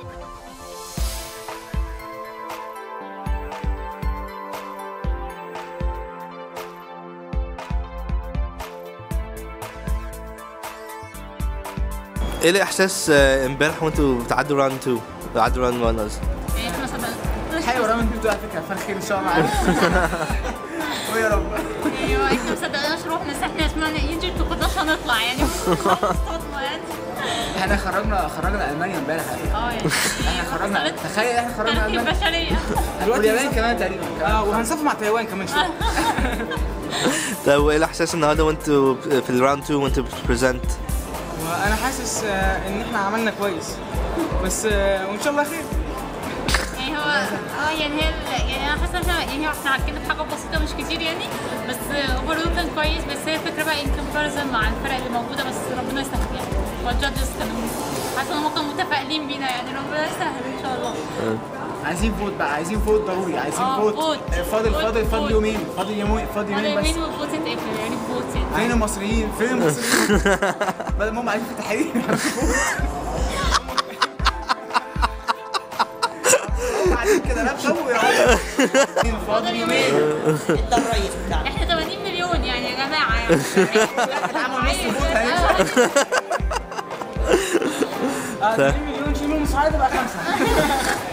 ايه الاحساس آه، امبارح وانتوا بتعدوا راوند 2 بتعدوا راوند 1 قصدي يعني احنا صدقنا حلو رامن بيتو على فكره فرخين ان شاء الله معاك ويا رب ايوه احنا ما صدقناش رحنا بس احنا سمعنا ايجيبت ما كناش هنطلع يعني خلاص صدمه يعني احنا خرجنا خرجنا المانيا امبارح على فكره اه يعني احنا خرجنا تخيل احنا خرجنا تركي المانيا البشريه واليابان كمان تقريبا اه وهنسافر مع تايوان كمان شويه طب وايه الاحساس النهارده وانتوا في الراوند 2 وانتوا بتبريزنت وانا حاسس آه، ان احنا عملنا كويس بس آه، وان شاء الله خير يعني هو اه يعني هي ال- يعني انا حاسه ان احنا يعني احنا عارفين حاجه بسيطه مش كتير يعني بس اوفرول كان كويس بس هي الفكره بقى ان كومباريزن مع الفرق اللي موجوده بس ربنا يسهل يعني والجادجز كانوا حاسه ان هم كانوا متفائلين بينا يعني ربنا يسهل ان شاء الله عايزين فوت بقى عايزين فوت ضروري عايزين اه، فوت فوت. آه، فاضل فوت، فاضل فاضل فوت. يومين فاضل يومين فاضل هذا يومين بس يومين والفوت يتقفل يعني فوت يعني فين المصريين فين المصريين بدل ما هم قاعدين في التحرير قاعدين كده لابتوب ويقعدوا فاضل يومين انت الرئيس بتاعنا احنا 80 مليون يعني يا جماعه يعني عملوا نص فوت آه. هيكسب اه 2 مليون شيل منهم صعيد بقى خمسه